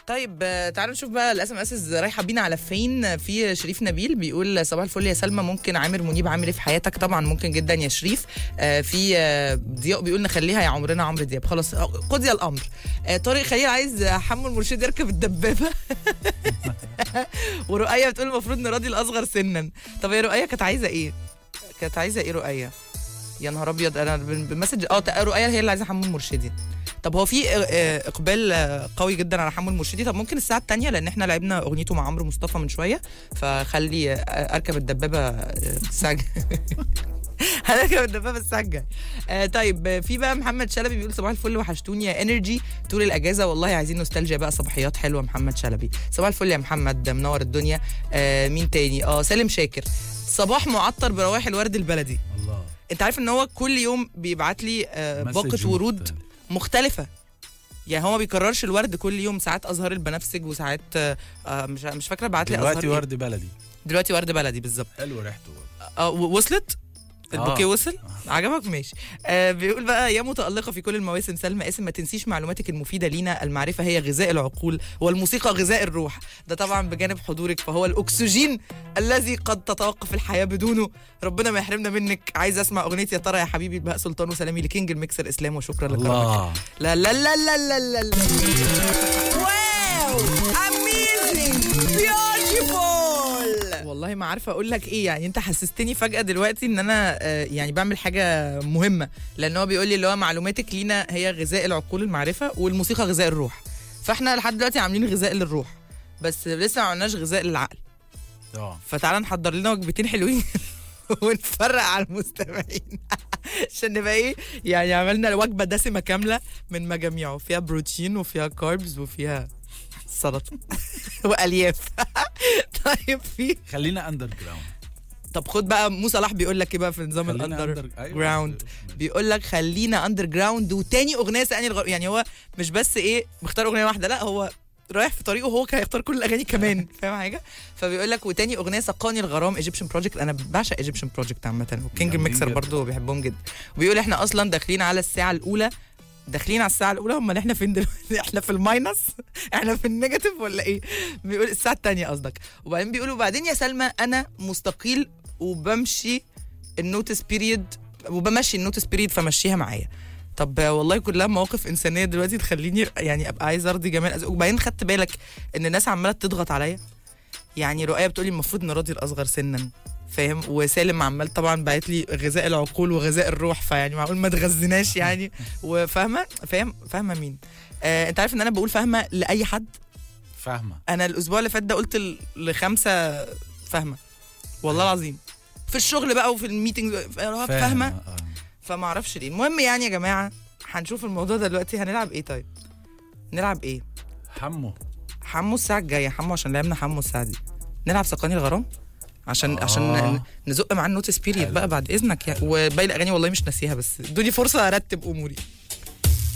طيب آه، تعالوا نشوف بقى الاس ام اس رايحه بينا على فين في شريف نبيل بيقول صباح الفل يا سلمى ممكن عامر منيب عامل ايه في حياتك طبعا ممكن جدا يا شريف آه، في آه، ضياء بيقول نخليها يا عمرنا عمرو دياب خلاص آه، قضي الامر آه، طارق خليل عايز حمو المرشد يركب الدبابه ورؤية بتقول المفروض نراضي الاصغر سنا طب يا رؤية كانت عايزه ايه كانت عايزه ايه رؤية يا نهار ابيض انا بال- بالمسج اه تق- رؤية هي اللي عايزه حمو المرشدي طب هو في آه، آه، اقبال آه، قوي جدا على حمو المرشدي طب ممكن الساعه الثانيه لان احنا لعبنا اغنيته مع عمرو مصطفى من شويه فخلي آه، اركب الدبابه آه، الساعه الجاية. هنركب الدبابه الساعه الجايه آه طيب آه، في بقى محمد شلبي بيقول صباح الفل وحشتوني يا انرجي طول الاجازه والله عايزين نوستالجيا بقى صباحيات حلوه محمد شلبي صباح الفل يا محمد منور الدنيا آه مين تاني اه سالم شاكر صباح معطر بروايح الورد البلدي الله انت عارف ان هو كل يوم بيبعت لي آه مسج باقه ورود مختلف. مختلفه يعني هو ما بيكررش الورد كل يوم ساعات ازهار البنفسج وساعات آه آه، مش مش فاكره بعت لي دلوقتي ازهار إيه. ورد بلدي دلوقتي ورد بلدي بالظبط حلو ريحته برضه. اه و- وصلت البوكيه آه. وصل عجبك ماشي آه بيقول بقى يا متألقة في كل المواسم سلمى اسم ما تنسيش معلوماتك المفيدة لينا المعرفة هي غذاء العقول والموسيقى غذاء الروح ده طبعا بجانب حضورك فهو الأكسجين الذي قد تتوقف الحياة بدونه ربنا ما يحرمنا منك عايز أسمع أغنية يا ترى يا حبيبي بهاء سلطان وسلامي لكينج الميكسر إسلام وشكرا لكرمك الله لا لا لا لا لا لا لا واو اميزنج بيوتيفول والله ما عارفه اقول لك ايه يعني انت حسستني فجاه دلوقتي ان انا آه، يعني بعمل حاجه مهمه لان هو بيقول لي اللي هو معلوماتك لينا هي غذاء العقول المعرفه والموسيقى غذاء الروح فاحنا لحد دلوقتي عاملين غذاء للروح بس لسه ما عملناش غذاء للعقل اه فتعالى نحضر لنا وجبتين حلوين ونفرق على المستمعين عشان نبقى ايه يعني عملنا وجبه دسمه كامله من مجاميعه فيها بروتين وفيها كاربز وفيها سلطه والياف طيب في خلينا اندر جراوند طب خد بقى مو صلاح بيقول لك ايه بقى في نظام خلينا الاندر under- أيوة. جراوند بيقول لك خلينا اندر جراوند وتاني اغنيه سالني الغ... يعني هو مش بس ايه مختار اغنيه واحده لا هو رايح في طريقه هو كان هيختار كل الاغاني كمان فاهم حاجه فبيقول لك وتاني اغنيه سقاني الغرام ايجيبشن بروجكت انا بعشق ايجيبشن بروجكت عامه وكينج جامدين ميكسر جدا. برضو بيحبهم جدا وبيقول احنا اصلا داخلين على الساعه الاولى داخلين على الساعه الاولى امال احنا فين دلوقتي احنا في الماينس احنا في النيجاتيف ولا ايه بيقول الساعه الثانيه قصدك وبعدين بيقولوا وبعدين يا سلمى انا مستقيل وبمشي النوتس بيريد وبمشي النوتس بيريد فمشيها معايا طب والله كلها مواقف انسانيه دلوقتي تخليني يعني ابقى عايز ارضي جميع الأزواج. وبعدين خدت بالك ان الناس عماله تضغط عليا يعني رؤية بتقولي المفروض نراضي الاصغر سنا فاهم وسالم عمال طبعا باعت لي غذاء العقول وغذاء الروح فيعني معقول ما تغذيناش يعني وفاهمه فاهم فاهمه مين آه انت عارف ان انا بقول فاهمه لاي حد فاهمه انا الاسبوع اللي فات ده قلت ل- لخمسه فاهمه والله العظيم في الشغل بقى وفي الميتنج فاهمه آه. فما اعرفش ليه المهم يعني يا جماعه هنشوف الموضوع ده دلوقتي هنلعب ايه طيب نلعب ايه حمو حمو الساعه الجايه حمو عشان لعبنا حمو الساعه دي نلعب سقاني الغرام عشان آه. عشان ن- نزق معاه النوتس بيريد حلو. بقى بعد اذنك يعني وباقي الاغاني والله مش ناسيها بس ادوني فرصه ارتب اموري